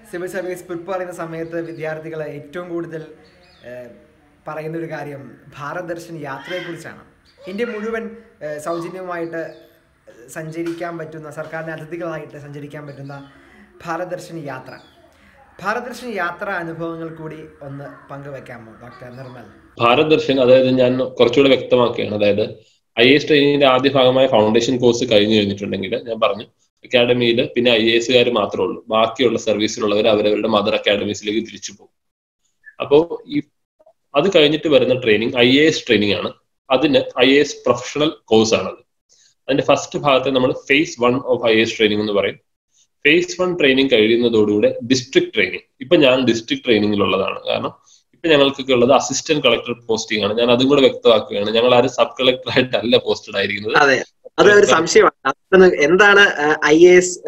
Civil service prep പറയുന്ന സമയത്ത് വിദ്യാർത്ഥികൾ ഏറ്റവും കൂടുതൽ ഏഹ്, പറയുന്ന ഒരു കാര്യം ഭാരത് ദർശൻ യാത്രയെക്കുറിച്ചാണ് ഇന്ത്യ മുഴുവൻ ഏഹ്, സൗജന്യമായിട്ട് സഞ്ചരിക്കാൻ പറ്റുന്ന സർക്കാരിൻ്റെ അതിഥികളായിട്ട് സഞ്ചരിക്കാൻ പറ്റുന്ന ഭാരത് ദർശൻ യാത്ര ഭാരത് ദർശൻ യാത്രാ അനുഭവങ്ങൾ കൂടി ഒന്ന് പങ്കുവെക്കാമോ ഡോക്ടർ നിർമ്മൽ ഭാരത് ദർശൻ അതായത് ഞാൻ കുറച്ചുകൂടെ വ്യക്തമാക്കുകയാണ് അതായത് ഐ എസ് ട്രെയിനിങ്ങിന്റെ ആദ്യ ഭാഗമായ ഫൗണ്ടേഷൻ കോഴ്സ് കഴിഞ്ഞു കഴിഞ്ഞിട്ടുണ്ടെങ്കിൽ ഞാൻ പറഞ്ഞു അക്കാഡമിയിൽ പിന്നെ ഐ എ എസുകാർ മാത്രമേ ഉള്ളൂ ബാക്കിയുള്ള സർവീസിലുള്ളവർ അവരവരുടെ മദർ അക്കാഡമീസിലേക്ക് തിരിച്ചു പോകും അപ്പോൾ ഈ അത് കഴിഞ്ഞിട്ട് വരുന്ന training I A S training ആണ് അതിന് I A S professional course ആണത് അതിന്റെ ഫസ്റ്റ് ഭാഗത്തെ നമ്മൾ phase one of I S training എന്ന് പറയും ഫേസ് വൺ ട്രെയിനിങ് കഴിയുന്നതോടുകൂടെ ഡിസ്ട്രിക്ട് ട്രെയിനിങ് ഇപ്പൊ ഞാൻ ഡിസ്ട്രിക്ട് ട്രെയിനിങ്ങിലുള്ളതാണ് കാരണം ഇപ്പൊ ഞങ്ങൾക്കൊക്കെ ഉള്ളത് അസിസ്റ്റന്റ് കളക്ടർ പോസ്റ്റിംഗ് ആണ് ഞാൻ അതും കൂടെ വ്യക്തമാക്കുകയാണ് ഞങ്ങൾ ആരും സബ് കളക്ടർ ആയിട്ടല്ല പോസ്റ്റഡ് ആയിരിക്കുന്നത് അതെ അത് ഒരു സംശയമാണ് അതൊന്ന് എന്താണ് ഐ എ എസ്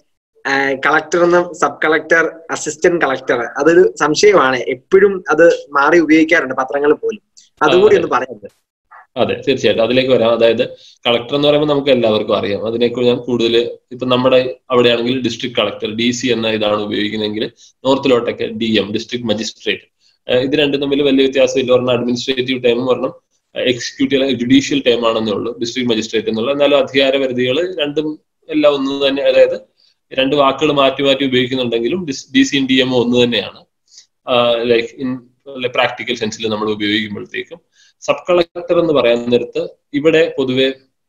കളക്ടർ എന്നും സബ് കളക്ടർ അസിസ്റ്റന്റ് കളക്ടർ അതൊരു സംശയമാണ് എപ്പോഴും അത് മാറി ഉപയോഗിക്കാറുണ്ട് പത്രങ്ങളിൽ പോലും അതുകൂടി ഒന്ന് പറയുന്നത് അതെ തീർച്ചയായിട്ടും അതിലേക്ക് വരാം അതായത് കളക്ടർ എന്ന് പറയുമ്പോൾ നമുക്ക് എല്ലാവർക്കും അറിയാം അതിനെക്കുറിച്ച് ഞാൻ കൂടുതൽ ഇപ്പൊ നമ്മുടെ അവിടെയാണെങ്കിൽ ഡിസ്ട്രിക്ട് കളക്ടർ ഡി സി എന്ന ഇതാണ് ഉപയോഗിക്കുന്നതെങ്കിൽ നോർത്തിലോട്ടൊക്കെ ഡി എം ഡിസ്ട്രിക്ട് മജിസ്ട്രേറ്റ് ഇത് രണ്ടും തമ്മിൽ വലിയ വ്യത്യാസമില്ല ഒരെണ്ണം അഡ്മിനിസ്ട്രേറ്റീവ് ടൈമും ഒരെണ്ണം എക്സിക്യൂട്ടീവ് ജുഡീഷ്യൽ ടൈം ആണെന്നേ ഉള്ളൂ ഡിസ്ട്രിക്ട് മജിസ്ട്രേറ്റ് എന്നുള്ള എന്നാലും അധികാര പരിധികൾ രണ്ടും എല്ലാം ഒന്ന് തന്നെ അതായത് രണ്ട് വാക്കുകൾ മാറ്റി മാറ്റി ഉപയോഗിക്കുന്നുണ്ടെങ്കിലും ഡി സിയും ഡി എമ്മും ഒന്ന് തന്നെയാണ് ലൈക്ക് ഇൻ പ്രാക്ടിക്കൽ സെൻസിൽ നമ്മൾ ഉപയോഗിക്കുമ്പോഴത്തേക്കും സബ് കളക്ടർ എന്ന് പറയുന്ന നേരത്ത് ഇവിടെ പൊതുവെ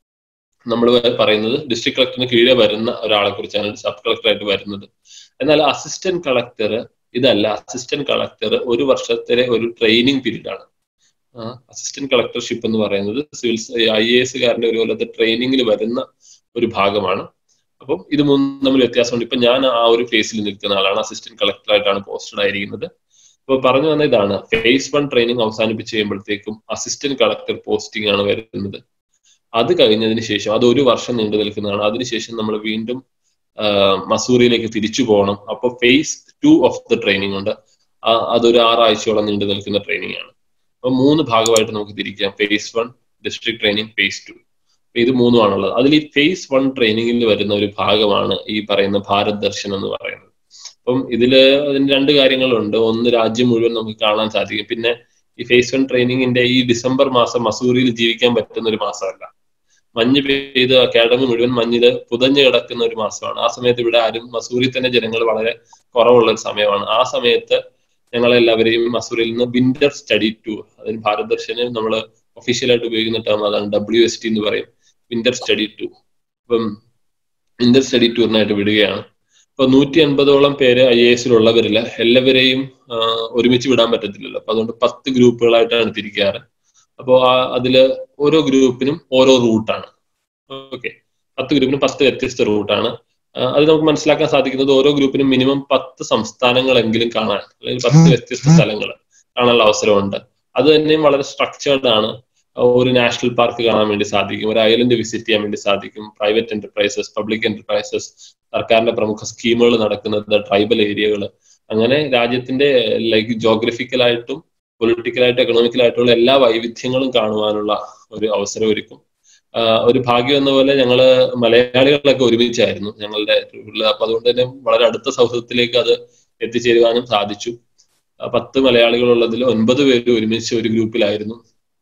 നമ്മൾ പറയുന്നത് ഡിസ്ട്രിക്ട് കളക്ടറിന് കീഴെ വരുന്ന ഒരാളെ കുറിച്ചാണ് സബ് കളക്ടറായിട്ട് വരുന്നത് എന്നാൽ അസിസ്റ്റന്റ് കളക്ടർ ഇതല്ല അസിസ്റ്റന്റ് കളക്ടർ ഒരു വർഷത്തിലെ ഒരു ട്രെയിനിങ് പീരീഡ് ആണ് അസിസ്റ്റന്റ് കളക്ടർഷിപ്പ് എന്ന് പറയുന്നത് സിവിൽ ഐ എ എസുകാരന്റെ ഒരു കൊല്ലത്തെ ട്രെയിനിങ്ങിൽ വരുന്ന ഒരു ഭാഗമാണ് അപ്പം ഇത് മൂന്നും തമ്മിൽ വ്യത്യാസമുണ്ട് ഇപ്പൊ ഞാൻ ആ ഒരു ഫേസിൽ നിൽക്കുന്ന ആളാണ് അസിസ്റ്റന്റ് കളക്ടറായിട്ടാണ് പോസ്റ്റഡ് ആയിരിക്കുന്നത് അപ്പോൾ പറഞ്ഞു വന്ന ഇതാണ് ഫേസ് വൺ ട്രെയിനിങ് അവസാനിപ്പിച്ച് കഴിയുമ്പോഴത്തേക്കും അസിസ്റ്റന്റ് കളക്ടർ പോസ്റ്റിംഗ് ആണ് വരുന്നത് അത് കഴിഞ്ഞതിന് ശേഷം അത് ഒരു വർഷം നീണ്ടു നിൽക്കുന്നതാണ് അതിനുശേഷം നമ്മൾ വീണ്ടും മസൂറിയിലേക്ക് തിരിച്ചു പോകണം അപ്പോൾ phase two of the training ഉണ്ട് അതൊരു ആറാഴ്ചയോളം നീണ്ടു നിൽക്കുന്ന ട്രെയിനിങ് ആണ് അപ്പൊ മൂന്ന് ഭാഗമായിട്ട് നമുക്ക് തിരിക്കാം phase one district training phase two ഇത് മൂന്നുമാണുള്ളത് അതിൽ ഈ ഫേസ് വൺ ട്രെയിനിങ്ങിൽ വരുന്ന ഒരു ഭാഗമാണ് ഈ പറയുന്ന ഭാരത് ദർശൻ എന്ന് പറയുന്നത് അപ്പം ഇതില് അതിന് രണ്ട് കാര്യങ്ങളുണ്ട് ഒന്ന് രാജ്യം മുഴുവൻ നമുക്ക് കാണാൻ സാധിക്കും പിന്നെ ഈ ഫേസ് വൺ ട്രെയിനിങ്ങിന്റെ ഈ ഡിസംബർ മാസം മസൂറിയിൽ ജീവിക്കാൻ പറ്റുന്ന ഒരു മാസമല്ല മഞ്ഞ് പെയ്ത് അക്കാഡമി മുഴുവൻ മഞ്ഞില് പുതഞ്ഞു കിടക്കുന്ന ഒരു മാസമാണ് ആ സമയത്ത് ഇവിടെ ആരും മസൂറിൽ തന്നെ ജനങ്ങൾ വളരെ കുറവുള്ള ഒരു സമയമാണ് ആ സമയത്ത് ഞങ്ങളെല്ലാവരെയും മസൂറിയിൽ നിന്ന് വിന്റർ സ്റ്റഡി ടൂർ അതിന് ഭാരത് ദർശന് നമ്മൾ ഒഫീഷ്യലായിട്ട് ഉപയോഗിക്കുന്ന ടേം അതാണ് ഡബ്ല്യു എസ് ടി എന്ന് പറയും വിന്റർ സ്റ്റഡി ടൂർ അപ്പം വിന്റർ സ്റ്റഡി ടൂറിനായിട്ട് വിടുകയാണ് ഇപ്പൊ നൂറ്റി അൻപതോളം പേര് ഐ എ എസിലുള്ളവരില്ല എല്ലാവരെയും ഒരുമിച്ച് വിടാൻ പറ്റത്തില്ലല്ലോ അപ്പൊ അതുകൊണ്ട് പത്ത് ഗ്രൂപ്പുകളായിട്ടാണ് തിരിക്കാറ് അപ്പോൾ അതില് ഓരോ ഗ്രൂപ്പിനും ഓരോ റൂട്ടാണ് ഓക്കെ പത്ത് ഗ്രൂപ്പിനും പത്ത് വ്യത്യസ്ത റൂട്ടാണ് അത് നമുക്ക് മനസ്സിലാക്കാൻ സാധിക്കുന്നത് ഓരോ ഗ്രൂപ്പിനും മിനിമം പത്ത് സംസ്ഥാനങ്ങളെങ്കിലും കാണാൻ അല്ലെങ്കിൽ പത്ത് വ്യത്യസ്ത സ്ഥലങ്ങൾ കാണാനുള്ള അവസരമുണ്ട് അത് തന്നെയും വളരെ സ്ട്രക്ചേർഡ് ആണ് ഒരു നാഷണൽ പാർക്ക് കാണാൻ വേണ്ടി സാധിക്കും ഒരു ഐലൻഡ് വിസിറ്റ് ചെയ്യാൻ വേണ്ടി സാധിക്കും പ്രൈവറ്റ് എന്റർപ്രൈസസ് പബ്ലിക് എന്റർപ്രൈസസ് സർക്കാരിന്റെ പ്രമുഖ സ്കീമുകൾ നടക്കുന്നത് ട്രൈബൽ ഏരിയകൾ അങ്ങനെ രാജ്യത്തിന്റെ ലൈക്ക് ജോഗ്രഫിക്കലായിട്ടും പൊളിറ്റിക്കലായിട്ടും എക്കണോമിക്കലായിട്ടുള്ള എല്ലാ വൈവിധ്യങ്ങളും കാണുവാനുള്ള ഒരു അവസരം ഒരുക്കും ഒരു ഭാഗ്യം എന്ന പോലെ ഞങ്ങള് മലയാളികളൊക്കെ ഒരുമിച്ചായിരുന്നു ഞങ്ങളുടെ അപ്പൊ അതുകൊണ്ട് തന്നെ വളരെ അടുത്ത സൗഹൃദത്തിലേക്ക് അത് എത്തിച്ചേരുവാനും സാധിച്ചു പത്ത് മലയാളികളുള്ളതിൽ ഒൻപത് പേര് ഒരുമിച്ച് ഒരു ഗ്രൂപ്പിലായിരുന്നു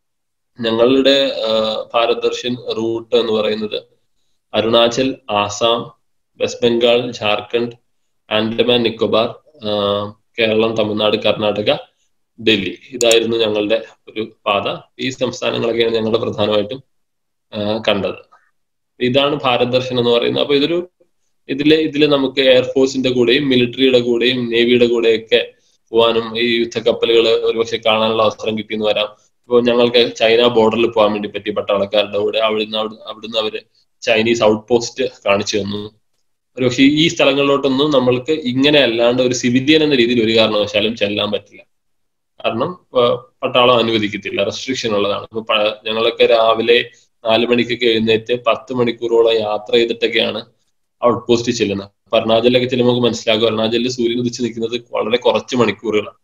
ഞങ്ങളുടെ ഭാരത് ദർശൻ റൂട്ട് എന്ന് പറയുന്നത് അരുണാചൽ ആസാം വെസ്റ്റ് ബംഗാൾ ജാർഖണ്ഡ് ആൻഡമാൻ നിക്കോബാർ കേരളം തമിഴ്നാട് കർണാടക ഡൽഹി ഇതായിരുന്നു ഞങ്ങളുടെ ഒരു പാത ഈ സംസ്ഥാനങ്ങളൊക്കെയാണ് ഞങ്ങൾ പ്രധാനമായിട്ടും കണ്ടത് ഇതാണ് ഭാരത് ദർശൻ എന്ന് പറയുന്നത് അപ്പൊ ഇതൊരു ഇതില് ഇതില് നമുക്ക് എയർഫോഴ്സിന്റെ കൂടെയും മിലിറ്ററിയുടെ കൂടെയും നേവിയുടെ കൂടെയൊക്കെ പോകാനും ഈ യുദ്ധക്കപ്പലുകൾ ഒരുപക്ഷെ കാണാനുള്ള അവസരം കിട്ടിയെന്ന് വരാം ഇപ്പോൾ ഞങ്ങൾക്ക് ചൈന ബോർഡറിൽ പോകാൻ വേണ്ടി പറ്റി പട്ടാളക്കാരുടെ കൂടെ അവിടുന്ന് അവിടുന്ന് അവര് ചൈനീസ് ഔട്ട് പോസ്റ്റ് കാണിച്ചു തന്നു ഒരുപക്ഷെ ഈ സ്ഥലങ്ങളിലോട്ടൊന്നും നമ്മൾക്ക് ഇങ്ങനെ അല്ലാണ്ട് ഒരു സിവിലിയൻ എന്ന രീതിയിൽ ഒരു കാരണവശാലും ചെല്ലാൻ പറ്റില്ല കാരണം പട്ടാളം അനുവദിക്കത്തില്ല റെസ്ട്രിക്ഷൻ ഉള്ളതാണ് അപ്പൊ ഞങ്ങളൊക്കെ രാവിലെ നാല് മണിക്കൊക്കെ എഴുന്നേറ്റ് പത്ത് മണിക്കൂറോളം യാത്ര ചെയ്തിട്ടൊക്കെയാണ് ഔട്ട് പോസ്റ്റ് ചെല്ലുന്നത് അപ്പൊ അരുണാചലിലൊക്കെ ചെല്ലുമ്പോൾ നമുക്ക് മനസ്സിലാക്കും അരുണാചലിൽ സൂര്യൻ ഉദിച്ച് നിൽക്കുന്നത് വളരെ കുറച്ച് മണിക്കൂറുകളാണ്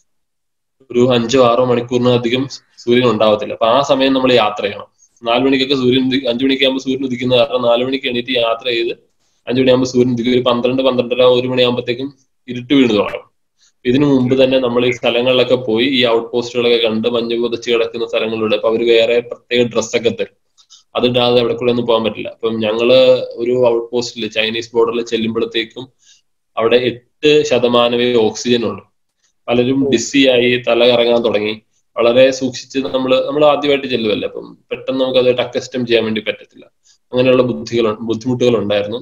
ഒരു അഞ്ചോ ആറോ മണിക്കൂറിനധികം സൂര്യൻ ഉണ്ടാവത്തില്ല അപ്പൊ ആ സമയം നമ്മൾ യാത്ര ചെയ്യണം നാല് മണിക്കൊക്കെ സൂര്യൻ അഞ്ചു മണിക്കാകുമ്പോൾ സൂര്യൻ ഉദിക്കുന്ന കാരണം നാല് മണിക്ക് എണീറ്റ് യാത്ര ചെയ്ത് അഞ്ചു മണിയാകുമ്പോൾ സൂര്യൻ ഉദിക്കും ഒരു പന്ത്രണ്ട് പന്ത്രണ്ടര ഒരു മണിയാകുമ്പോഴത്തേക്കും ഇരുട്ട് വീണ് തുടങ്ങും ഇതിനു മുമ്പ് തന്നെ നമ്മൾ ഈ സ്ഥലങ്ങളിലൊക്കെ പോയി ഈ ഔട്ട് പോസ്റ്റുകളൊക്കെ കണ്ട് മഞ്ഞ് പുതച്ച് കിടക്കുന്ന സ്ഥലങ്ങളിലൂടെ അപ്പൊ അവര് വേറെ പ്രത്യേക ഡ്രസ്സൊക്കെ തരും അതിടാതെ അവിടെ കൂടെ ഒന്നും പോകാൻ പറ്റില്ല അപ്പം ഞങ്ങള് ഒരു ഔട്ട് പോസ്റ്റിൽ ചൈനീസ് ബോർഡറിൽ ചെല്ലുമ്പോഴത്തേക്കും അവിടെ എട്ട് ശതമാനമേ ഓക്സിജൻ ഉള്ളൂ പലരും ഡിസി ആയി തല കറങ്ങാൻ തുടങ്ങി വളരെ സൂക്ഷിച്ച് നമ്മൾ നമ്മൾ ആദ്യമായിട്ട് ചെല്ലുമല്ലേ അപ്പം പെട്ടെന്ന് നമുക്ക് അതായിട്ട് അക്കസ്റ്റം ചെയ്യാൻ വേണ്ടി പറ്റത്തില്ല അങ്ങനെയുള്ള ബുദ്ധികൾ ബുദ്ധിമുട്ടുകൾ ഉണ്ടായിരുന്നു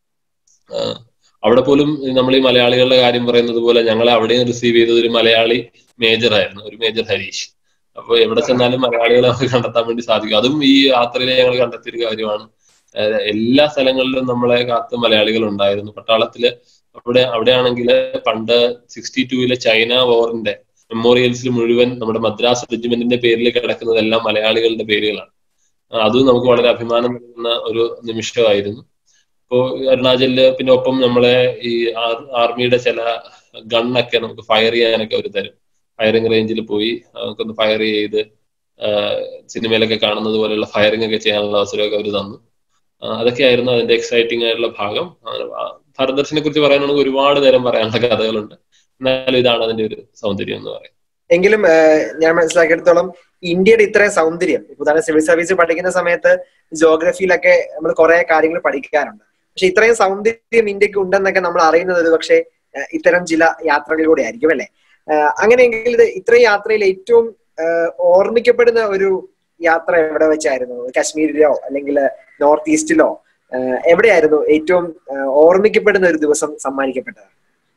ആഹ് അവിടെ പോലും നമ്മൾ ഈ മലയാളികളുടെ കാര്യം പറയുന്നത് പോലെ ഞങ്ങളെ അവിടെയും റിസീവ് ചെയ്തത് ഒരു മലയാളി മേജർ ആയിരുന്നു ഒരു മേജർ ഹരീഷ് അപ്പൊ എവിടെ ചെന്നാലും മലയാളികളെ നമുക്ക് കണ്ടെത്താൻ വേണ്ടി സാധിക്കും അതും ഈ യാത്രയിൽ ഞങ്ങൾ കണ്ടെത്തിയൊരു കാര്യമാണ് ആഹ് എല്ലാ സ്ഥലങ്ങളിലും നമ്മളെ കാത്ത് മലയാളികൾ ഉണ്ടായിരുന്നു പട്ടാളത്തില് അവിടെ അവിടെയാണെങ്കിൽ പണ്ട് സിക്സ്റ്റി ടൂവിലെ ചൈന വാറിന്റെ മെമ്മോറിയൽസിൽ മുഴുവൻ നമ്മുടെ മദ്രാസ് റെജിമെന്റിന്റെ പേരിൽ കിടക്കുന്നതെല്ലാം മലയാളികളുടെ പേരുകളാണ് ആ, അതും നമുക്ക് വളരെ അഭിമാനം നൽകുന്ന ഒരു നിമിഷമായിരുന്നു ഇപ്പോ അരുണാചലില് പിന്നെ ഒപ്പം നമ്മളെ ഈ ആർ- ആർമിയുടെ ചില ഗണ്ണൊക്കെ നമുക്ക് ഫയർ ചെയ്യാനൊക്കെ അവർ തരും ഫയറിംഗ് റേഞ്ചിൽ പോയി നമുക്കൊന്ന് ഫയർ ചെയ്ത് ആ, സിനിമയിലൊക്കെ കാണുന്നത് പോലെയുള്ള ഫയറിംഗ് ഒക്കെ ചെയ്യാനുള്ള അവസരമൊക്കെ അവർ തന്നു ആ, അതൊക്കെയായിരുന്നു അതിന്റെ എക്സൈറ്റിംഗ് ആയിട്ടുള്ള ഭാഗം അങ്ങനെ ആ, ഭാരതദർശനെ കുറിച്ച് പറയാനാണെങ്കിൽ ഒരുപാട് നേരം പറയാനുള്ള കഥകളുണ്ട് എന്നാലും ഇതാണ് അതിന്റെ ഒരു സൗന്ദര്യം എന്ന് പറയുന്നത് എങ്കിലും ഏഹ്, ഞാൻ മനസ്സിലാക്കിയെടുത്തോളം ഇന്ത്യയുടെ ഇത്രയും സൗന്ദര്യം ഇപ്പൊ ഉദാഹരണം സിവിൽ സർവീസ് പഠിക്കുന്ന സമയത്ത് ജോഗ്രഫിയിലൊക്കെ നമ്മൾ കുറെ കാര്യങ്ങൾ പഠിക്കാറുണ്ട് പക്ഷെ ഇത്രയും സൗന്ദര്യം ഇന്ത്യക്ക് ഉണ്ടെന്നൊക്കെ നമ്മൾ അറിയുന്നത് ഒരു പക്ഷേ ഏഹ്, ഇത്തരം ചില യാത്രകളിലൂടെ ആയിരിക്കും അല്ലെ ഏഹ്, അങ്ങനെയെങ്കിൽ ഇത് ഇത്രയും യാത്രയിൽ ഏറ്റവും ഏഹ്, ഓർമ്മിക്കപ്പെടുന്ന ഒരു യാത്ര എവിടെ വെച്ചായിരുന്നു കാശ്മീരിലോ അല്ലെങ്കിൽ നോർത്ത് ഈസ്റ്റിലോ ഏഹ്, എവിടെയായിരുന്നു ഏറ്റവും ഏഹ്, ഓർമ്മിക്കപ്പെടുന്ന ഒരു ദിവസം സമ്മാനിക്കപ്പെട്ടത്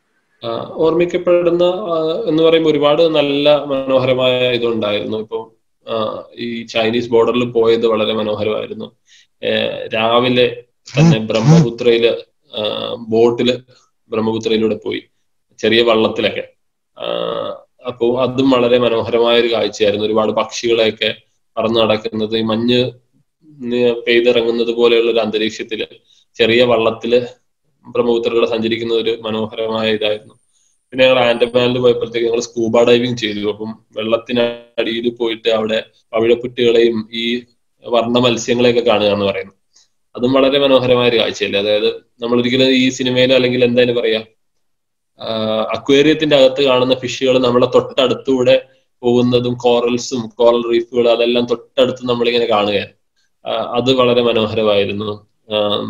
ആ, ഓർമ്മിക്കപ്പെടുന്ന ആ, എന്ന് പറയുമ്പോൾ ഒരുപാട് നല്ല മനോഹരമായ ഇതുണ്ടായിരുന്നു ഇപ്പം ആ, ഈ ചൈനീസ് ബോർഡറിൽ പോയത് വളരെ മനോഹരമായിരുന്നു ഏ, രാവിലെ തന്നെ ബ്രഹ്മപുത്രയില് ആ, ബോട്ടില് ബ്രഹ്മപുത്രയിലൂടെ പോയി ചെറിയ വള്ളത്തിലൊക്കെ ആ, അപ്പോ അതും വളരെ മനോഹരമായ ഒരു കാഴ്ചയായിരുന്നു ഒരുപാട് പക്ഷികളെയൊക്കെ പറന്നു നടക്കുന്നത് ഈ മഞ്ഞ് നി- പെയ്തിറങ്ങുന്നത് പോലെയുള്ള ഒരു അന്തരീക്ഷത്തില് ചെറിയ വള്ളത്തില് ബ്രഹ്മപുത്രയിലൂടെ സഞ്ചരിക്കുന്ന ഒരു മനോഹരമായ ഇതായിരുന്നു പിന്നെ ഞങ്ങൾ ആൻഡമാനിൽ പോയപ്പോഴത്തേക്ക് ഞങ്ങൾ സ്കൂബ ഡൈവിങ് ചെയ്തു അപ്പം വെള്ളത്തിനടിയിൽ പോയിട്ട് അവിടെ പവിഴപ്പുറ്റുകളെയും ഈ വർണ്ണ മത്സ്യങ്ങളെയൊക്കെ കാണുക എന്ന് പറയുന്നു അതും വളരെ മനോഹരമായ ഒരു കാഴ്ചയല്ലേ അതായത് നമ്മൾ ഒരിക്കലും ഈ സിനിമയിലോ അല്ലെങ്കിൽ എന്തായാലും പറയാ അക്വേറിയത്തിന്റെ അകത്ത് കാണുന്ന ഫിഷുകൾ നമ്മളെ തൊട്ടടുത്തൂടെ പോകുന്നതും കോറൽസും കോറൽ റീഫുകളും അതെല്ലാം തൊട്ടടുത്ത് നമ്മളിങ്ങനെ കാണുകയാണ് ആ, അത് വളരെ മനോഹരമായിരുന്നു ആം,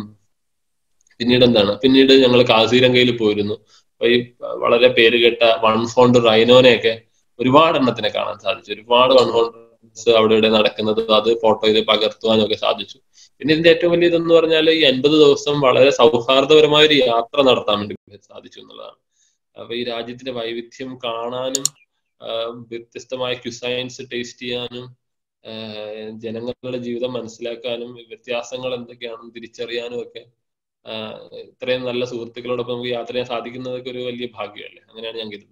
പിന്നീട് എന്താണ് പിന്നീട് ഞങ്ങൾ കാസിരംഗയിൽ പോയിരുന്നു അപ്പൊ ഈ വളരെ പേരുകെട്ട വൺ ഫോണ്ട് റൈനോനെയൊക്കെ ഒരുപാട് എണ്ണത്തിനെ കാണാൻ സാധിച്ചു ഒരുപാട് വൺ ഫോണ്ട്സ് അവിടെ ഇവിടെ നടക്കുന്നത് അത് ഫോട്ടോയിൽ പകർത്തുവാനും ഒക്കെ സാധിച്ചു പിന്നെ ഇതിന്റെ ഏറ്റവും വലിയ ഇതെന്ന് പറഞ്ഞാൽ ഈ എൺപത് ദിവസം വളരെ സൗഹാർദ്ദപരമായ ഒരു യാത്ര നടത്താൻ വേണ്ടി സാധിച്ചു എന്നുള്ളതാണ് അപ്പൊ ഈ രാജ്യത്തിന്റെ വൈവിധ്യം കാണാനും ആ, വ്യത്യസ്തമായ ക്യുസൈൻസ് ടേസ്റ്റ് ചെയ്യാനും ആ, ജനങ്ങളുടെ ജീവിതം മനസ്സിലാക്കാനും വ്യത്യാസങ്ങൾ എന്തൊക്കെയാണെന്ന് തിരിച്ചറിയാനും ഒക്കെ ആ, ഇത്രയും നല്ല സുഹൃത്തുക്കളോടൊപ്പം നമുക്ക് യാത്ര ചെയ്യാൻ സാധിക്കുന്നതൊക്കെ ഒരു വലിയ ഭാഗ്യമല്ലേ അങ്ങനെയാണ് ഞാൻ കരുതുന്നത്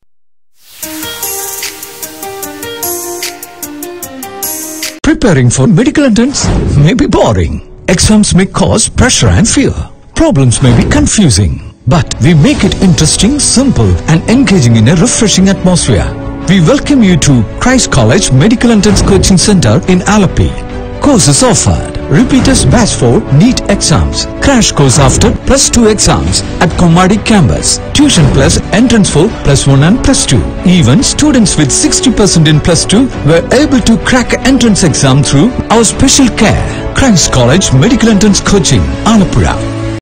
Preparing for medical entrance may be boring. Exams may cause pressure and fear. Problems may be confusing. But we make it interesting, simple and engaging in a refreshing atmosphere. We welcome you to Christ College Medical Entrance Coaching Center in Alapi. Courses offered. Repeaters batch for NEET exams. Crash course after plus 2 exams at Komadi campus. Tuition plus entrance for plus 1 and plus 2. Even students with 60% in plus 2 were able to crack entrance exam through our special care. Christ College Medical Entrance Coaching, Alapura.